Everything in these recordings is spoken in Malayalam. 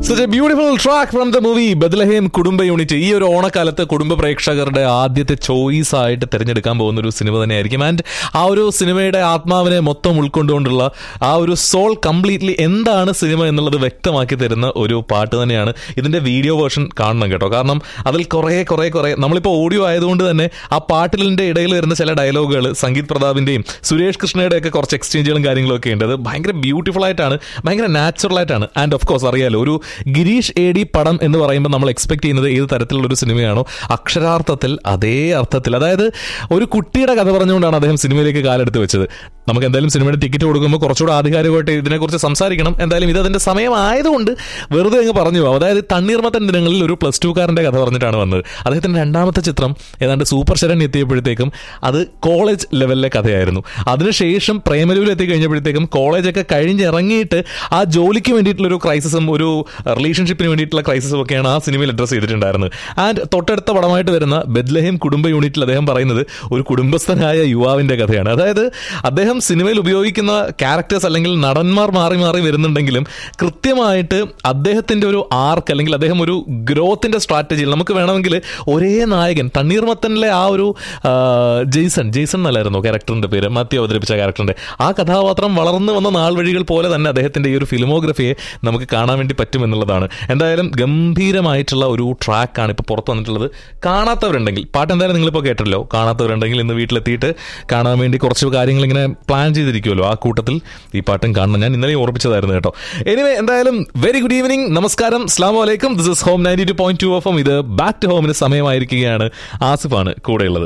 Such a beautiful track from the movie Bethlehem കുടുംബ യൂണിറ്റ് ഈ ഒരു ഓണക്കാലത്ത് കുടുംബ പ്രേക്ഷകരുടെ ആദ്യത്തെ ചോയ്സ് ആയിട്ട് തിരഞ്ഞെടുക്കാൻ പോകുന്ന ഒരു സിനിമ തന്നെയായിരിക്കും ആൻഡ് ആ ഒരു സിനിമയുടെ ആത്മാവിനെ മൊത്തം ഉൾക്കൊണ്ടുകൊണ്ടുള്ള ആ ഒരു സോൾ കംപ്ലീറ്റ്ലി എന്താണ് സിനിമ എന്നുള്ളത് വ്യക്തമാക്കി തരുന്ന ഒരു പാട്ട് തന്നെയാണ് ഇതിന്റെ വീഡിയോ വേർഷൻ കാണണം കേട്ടോ കാരണം അതിൽ കുറേ കുറേ കുറേ നമ്മളിപ്പോൾ ഓഡിയോ ആയതുകൊണ്ട് തന്നെ ആ പാട്ടിലിന്റെ ഇടയിൽ വരുന്ന ചില ഡയലോഗുകൾ സംഗീത് പ്രതാപിന്റെയും സുരേഷ് കൃഷ്ണയുടെ ഒക്കെ കുറച്ച് എക്സ്ചേഞ്ചുകളും കാര്യങ്ങളും ഒക്കെ ഉണ്ട് അത് ഭയങ്കര ബ്യൂട്ടിഫുൾ ആയിട്ടാണ് ഭയങ്കര നാച്ചുറൽ ആയിട്ടാണ് ആൻഡ് ഓഫ് കോഴ്സ് അറിയാലോ ഒരു ഗിരീഷ് എ ഡി പടം എന്ന് പറയുമ്പോൾ നമ്മൾ എക്സ്പെക്ട് ചെയ്യുന്നത് ഏത് തരത്തിലുള്ള ഒരു സിനിമയാണോ അക്ഷരാർത്ഥത്തിൽ അതേ അർത്ഥത്തിൽ അതായത് ഒരു കുട്ടിയുടെ കഥ പറഞ്ഞുകൊണ്ടാണ് അദ്ദേഹം സിനിമയിലേക്ക് കാലെടുത്ത് വെച്ചത് നമുക്ക് എന്തായാലും സിനിമയുടെ ടിക്കറ്റ് കൊടുക്കുമ്പോൾ കുറച്ചുകൂടെ ആധികാരികമായിട്ട് ഇതിനെക്കുറിച്ച് സംസാരിക്കണം എന്തായാലും ഇത് അതിന്റെ സമയമായതുകൊണ്ട് വെറുതെ അങ്ങ് പറഞ്ഞു പോകും അതായത് തണ്ണീർമത്തൻ ദിനങ്ങളിൽ ഒരു പ്ലസ് ടുക്കാരന്റെ കഥ പറഞ്ഞിട്ടാണ് വന്നത് അദ്ദേഹത്തിന്റെ രണ്ടാമത്തെ ചിത്രം ഏതാണ്ട് സൂപ്പർ ശരൺ എത്തിയപ്പോഴത്തേക്കും അത് കോളേജ് ലെവലിലെ കഥയായിരുന്നു അതിനുശേഷം പ്രേമലൂരിൽ എത്തി കഴിഞ്ഞപ്പോഴത്തേക്കും കോളേജൊക്കെ കഴിഞ്ഞിറങ്ങിയിട്ട് ആ ജോലിക്ക് വേണ്ടിയിട്ടുള്ള ഒരു ക്രൈസിസും ഒരു റിലേഷൻഷിപ്പിന് വേണ്ടിയിട്ടുള്ള ക്രൈസിസും ഒക്കെയാണ് ആ സിനിമയിൽ അഡ്രസ് ചെയ്തിട്ടുണ്ടായിരുന്നത് ആൻഡ് തൊട്ടടുത്ത പടമായിട്ട് വരുന്ന ബെദ്ലഹേം കുടുംബ യൂണിറ്റിൽ അദ്ദേഹം പറയുന്നത് ഒരു കുടുംബസ്ഥനായ യുവാവിന്റെ കഥയാണ് അതായത് അദ്ദേഹം സിനിമയിൽ ഉപയോഗിക്കുന്ന ക്യാരക്ടേഴ്സ് അല്ലെങ്കിൽ നടന്മാർ മാറി മാറി വരുന്നുണ്ടെങ്കിലും കൃത്യമായിട്ട് അദ്ദേഹത്തിന്റെ ഒരു ആർക്ക് അല്ലെങ്കിൽ അദ്ദേഹം ഒരു ഗ്രോത്തിന്റെ സ്ട്രാറ്റജിയിൽ നമുക്ക് വേണമെങ്കിൽ ഒരേ നായകൻ തണ്ണീർമത്തനിലെ ആ ഒരു ആ, ജെയ്സൺ ജെയ്സൺ എന്നല്ലായിരുന്നു ക്യാരക്ടറിന്റെ പേര് മാത്യു അവതരിപ്പിച്ച ക്യാരക്ടറിന്റെ ആ കഥാപാത്രം വളർന്നു വന്ന നാൾ വഴികൾ പോലെ തന്നെ അദ്ദേഹത്തിന്റെ ഈ ഒരു ഫിലിമോഗ്രഫിയെ നമുക്ക് കാണാൻ വേണ്ടി പറ്റുമെന്നുള്ളതാണ് എന്തായാലും ഗംഭീരമായിട്ടുള്ള ഒരു ട്രാക്കാണ് ഇപ്പോൾ പുറത്തു വന്നിട്ടുള്ളത് കാണാത്തവരുണ്ടെങ്കിൽ പാട്ട് എന്തായാലും നിങ്ങളിപ്പോൾ കേട്ടല്ലോ കാണാത്തവരുണ്ടെങ്കിൽ ഇന്ന് വീട്ടിലെത്തിയിട്ട് കാണാൻ വേണ്ടി കുറച്ച് കാര്യങ്ങൾ ഇങ്ങനെ പ്ലാൻ ചെയ്തിരിക്കുമല്ലോ ആ കൂട്ടത്തിൽ ഈ പാട്ടും കാണണം ഞാൻ ഇന്നലെ ഓർപ്പിച്ചതായിരുന്നു കേട്ടോ എനിവേ എന്തായാലും വെരി ഗുഡ് ഈവനിങ് നമസ്കാരം അസ്ലാം വലൈക്കും this is home ninety two point two F M ഇത് ബാക്ക് ടു ഹോമിന് സമയമായിരിക്കുകയാണ് ആസിഫാണ് കൂടെയുള്ളത്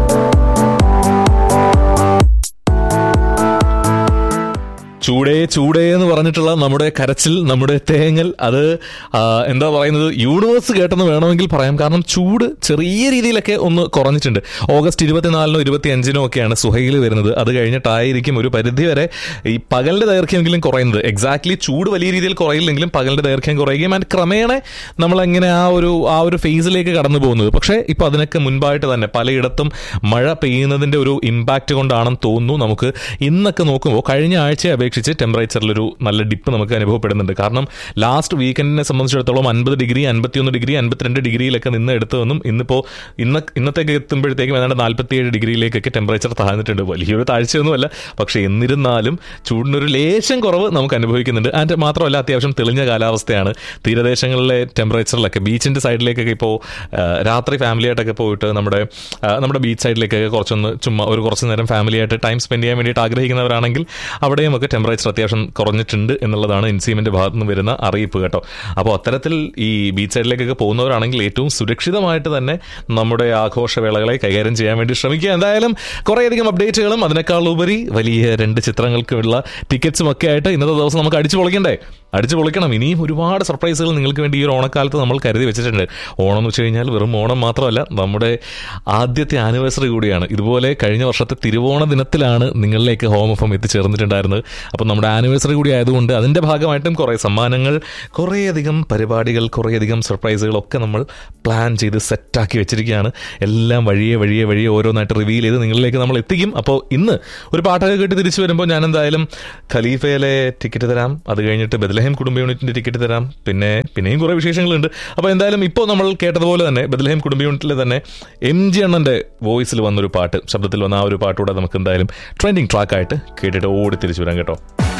ചൂടേ ചൂടേ എന്ന് പറഞ്ഞിട്ടുള്ള നമ്മുടെ കരച്ചിൽ നമ്മുടെ തേങ്ങൽ അത് ആ, എന്താ പറയുന്നത് യൂണിവേഴ്സ് കേട്ടെന്ന് വേണമെങ്കിൽ പറയാം കാരണം ചൂട് ചെറിയ രീതിയിലൊക്കെ ഒന്ന് കുറഞ്ഞിട്ടുണ്ട് ഓഗസ്റ്റ് ഇരുപത്തിനാലിനോ ഇരുപത്തി അഞ്ചിനോ ഒക്കെയാണ് സുഹൈൽ വരുന്നത് അത് കഴിഞ്ഞിട്ടായിരിക്കും ഒരു പരിധി വരെ ഈ പകലിന്റെ ദൈർഘ്യമെങ്കിലും കുറയുന്നത് എക്സാക്ട്ലി ചൂട് വലിയ രീതിയിൽ കുറയില്ലെങ്കിലും പകലിന്റെ ദൈർഘ്യം കുറയുകയും ആൻഡ് ക്രമേണ നമ്മളെങ്ങനെ ആ ഒരു ആ ഒരു ഫേസിലേക്ക് കടന്നു പോകുന്നത് പക്ഷേ ഇപ്പൊ അതിനൊക്കെ മുൻപായിട്ട് തന്നെ പലയിടത്തും മഴ പെയ്യുന്നതിന്റെ ഒരു ഇമ്പാക്റ്റ് കൊണ്ടാണെന്ന് തോന്നുന്നു നമുക്ക് ഇന്നൊക്കെ നോക്കുമ്പോൾ കഴിഞ്ഞ ആഴ്ചയെ അപേക്ഷിച്ച് ടെമ്പറേച്ചറിലൊരു നല്ല ഡിപ്പ് നമുക്ക് അനുഭവപ്പെടുന്നുണ്ട് കാരണം ലാസ്റ്റ് വീക്കെൻഡിനെ സംബന്ധിച്ചിടത്തോളം അൻപത് ഡിഗ്രി അൻപത്തിയൊന്ന് ഡിഗ്രി അൻപത്തിരണ്ട് ഡിഗ്രിയിലൊക്കെ നിന്ന് എടുത്തതെന്നും ഇന്നിപ്പോൾ ഇന്ന് ഇന്നത്തേക്ക് എത്തുമ്പോഴത്തേക്കും ഏതാണ്ട് നാൽപ്പത്തിയേഴ് ഡിഗ്രിയിലേക്കൊക്കെ ടെമ്പറേച്ചർ താഴ്ന്നിട്ടുണ്ട് വലിയൊരു താഴ്ചയൊന്നുമല്ല പക്ഷേ എന്നിരുന്നാലും ചൂടിനൊരു ലേശം കുറവ് നമുക്ക് അനുഭവിക്കുന്നുണ്ട് ആൻഡ് മാത്രമല്ല അത്യാവശ്യം തെളിഞ്ഞ കാലാവസ്ഥയാണ് തീരദേശങ്ങളിലെ ടെമ്പറേച്ചറിലൊക്കെ ബീച്ചിൻ്റെ സൈഡിലേക്കൊക്കെ ഇപ്പോൾ രാത്രി ഫാമിലിയായിട്ടൊക്കെ പോയിട്ട് നമ്മുടെ ആ, നമ്മുടെ ബീച്ച് സൈഡിലേക്കൊക്കെ കുറച്ചൊന്ന് ചുമ്മാ ഒരു കുറച്ച് നേരം ഫാമിലിയായിട്ട് ടൈം സ്പെൻഡ് ചെയ്യാൻ വേണ്ടിയിട്ട് ആഗ്രഹിക്കുന്നവരാണെങ്കിൽ അവിടെയും ഒക്കെ ടെമ്പറേച്ചർ അത്യാവശ്യം കുറഞ്ഞിട്ടുണ്ട് എന്നുള്ളതാണ് ഇൻസീമിന്റെ ഭാഗത്ത് നിന്ന് വരുന്ന അറിയിപ്പ് കേട്ടോ അപ്പോൾ അത്തരത്തിൽ ഈ ബീച്ച് സൈഡിലേക്കൊക്കെ പോകുന്നവരാണെങ്കിൽ ഏറ്റവും സുരക്ഷിതമായിട്ട് തന്നെ നമ്മുടെ ആഘോഷവേളകളെ കൈകാര്യം ചെയ്യാൻ വേണ്ടി ശ്രമിക്കുക എന്തായാലും കുറേയധികം അപ്ഡേറ്റുകളും അതിനേക്കാൾ ഉപരി വലിയ രണ്ട് ചിത്രങ്ങൾക്കുള്ള ടിക്കറ്റ്സും ഒക്കെ ആയിട്ട് ഇന്നത്തെ ദിവസം നമുക്ക് അടിച്ചു പൊളിക്കണ്ടേ അടിച്ചു പൊളിക്കണം ഇനിയും ഒരുപാട് സർപ്രൈസുകൾ നിങ്ങൾക്ക് വേണ്ടി ഈ ഒരു ഓണക്കാലത്ത് നമ്മൾ കരുതി വെച്ചിട്ടുണ്ട് ഓണം എന്ന് വെച്ച് കഴിഞ്ഞാൽ വെറും ഓണം മാത്രമല്ല നമ്മുടെ ആദ്യത്തെ ആനിവേഴ്സറി കൂടിയാണ് ഇതുപോലെ കഴിഞ്ഞ വർഷത്തെ തിരുവോണ ദിനത്തിലാണ് നിങ്ങളിലേക്ക് ഹോം എഫ് എം എത്തിച്ചേർന്നിട്ടുണ്ടായിരുന്നത് അപ്പം നമ്മുടെ ആനിവേഴ്സറി കൂടി ആയതുകൊണ്ട് അതിൻ്റെ ഭാഗമായിട്ടും കുറേ സമ്മാനങ്ങൾ കുറേയധികം പരിപാടികൾ കുറേയധികം സർപ്രൈസുകളൊക്കെ നമ്മൾ പ്ലാൻ ചെയ്ത് സെറ്റാക്കി വെച്ചിരിക്കുകയാണ് എല്ലാം വഴിയെ വഴിയെ വഴിയെ ഓരോന്നായിട്ട് റിവീൽ ചെയ്ത് നിങ്ങളിലേക്ക് നമ്മൾ എത്തിക്കും അപ്പോൾ ഇന്ന് ഒരു പാട്ടൊക്കെ കേട്ട് തിരിച്ചു വരുമ്പോൾ ഞാൻ എന്തായാലും ഖലീഫയിലെ ടിക്കറ്റ് തരാം അത് കഴിഞ്ഞിട്ട് ബദലഹേം കുടുംബ യൂണിറ്റിന്റെ ടിക്കറ്റ് തരാം പിന്നെ പിന്നെയും കുറേ വിശേഷങ്ങളുണ്ട് അപ്പോൾ എന്തായാലും ഇപ്പോൾ നമ്മൾ കേട്ടതുപോലെ തന്നെ ബദലഹേം കുടുംബ യൂണിറ്റിൽ തന്നെ എം ജി അണ്ണന്റെ വോയിസിൽ വന്നൊരു പാട്ട് ശബ്ദത്തിൽ വന്ന ആ ഒരു പാട്ടുകൂടെ നമുക്ക് എന്തായാലും ട്രെൻഡിങ് ട്രാക്കായിട്ട് കേട്ടിട്ട് ഓടി തിരിച്ചു വരാം കേട്ടോ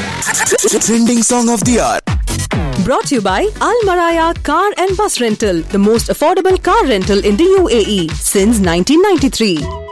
Trending song of the hour. Brought to you by Al Maraya Car and Bus Rental, the most affordable car rental in the UAE since 1993.